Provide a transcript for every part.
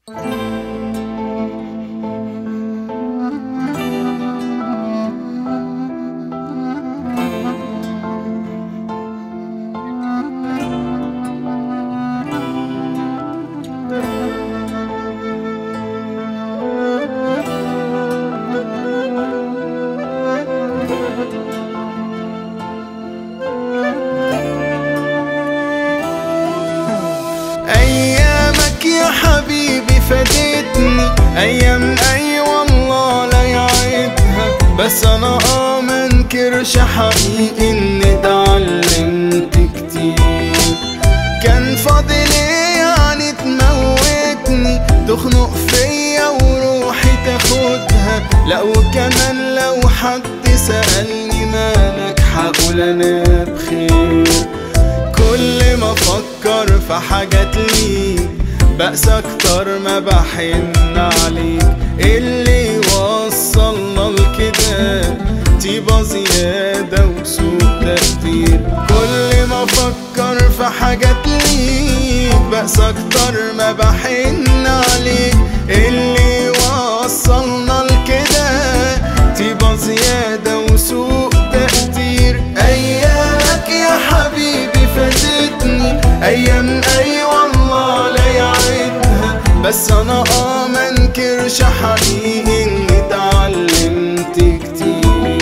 ايامك يا حبيبي فادتني ايام اي والله لا يعيدها بس انا اه منكرش حقيقي اني اتعلمت كتير كان فاضل ايه يعني تموتني تخنق فيا وروحي تاخدها لا وكمان لو حد سألني مالك هقول انا بخير كل ما افكر في حاجات ليك بأس اكتر ما بحن عليك اللي وصلنا لكده طيبة زيادة وسوء تقدير كل ما افكر في حاجات ليك بأس اكتر ما بحن عليك اللي وصلنا لكده طيبة زيادة وسوء تقدير ايامك يا حبيبي فاتتني ايام اي والله لا يعيدها بس انا اه منكرش حقيقي اني اتعلمت كتير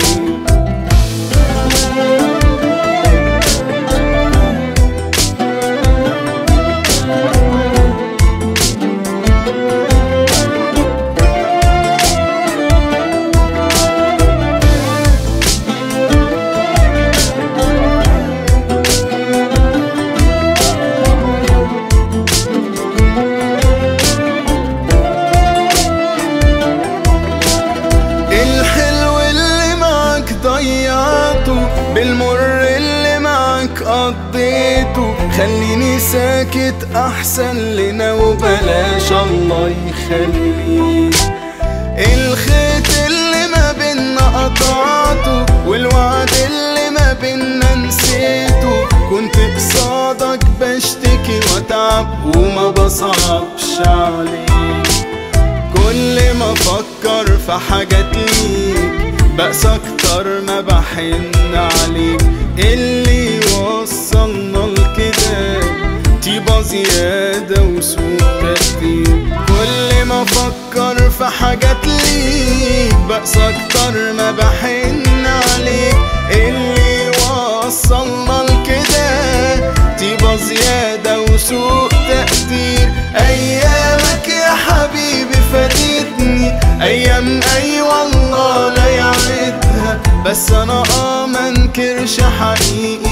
الحلو اللي معك ضيعته بالمر اللي معك قضيته خليني ساكت احسن لنا وبلاش الله يخليك الخيط اللي ما بينا قطعته والوعد اللي ما بينا نسيته كنت قصادك بشتكي واتعب وما بصعبش عليك كل ما افكر في حاجات ليك بأس اكتر ما بحن عليك اللي وصلنا لكده طيبة زيادة وسوء تقدير كل ما افكر في حاجات ليك بأس اكتر ما بحن عليك اللي وصلنا لكده طيبة زيادة وسوء تقدير ايامك يا حبيبي فاتتني ايام اي والله لا يعيدها بس انا اه منكرش حقيقي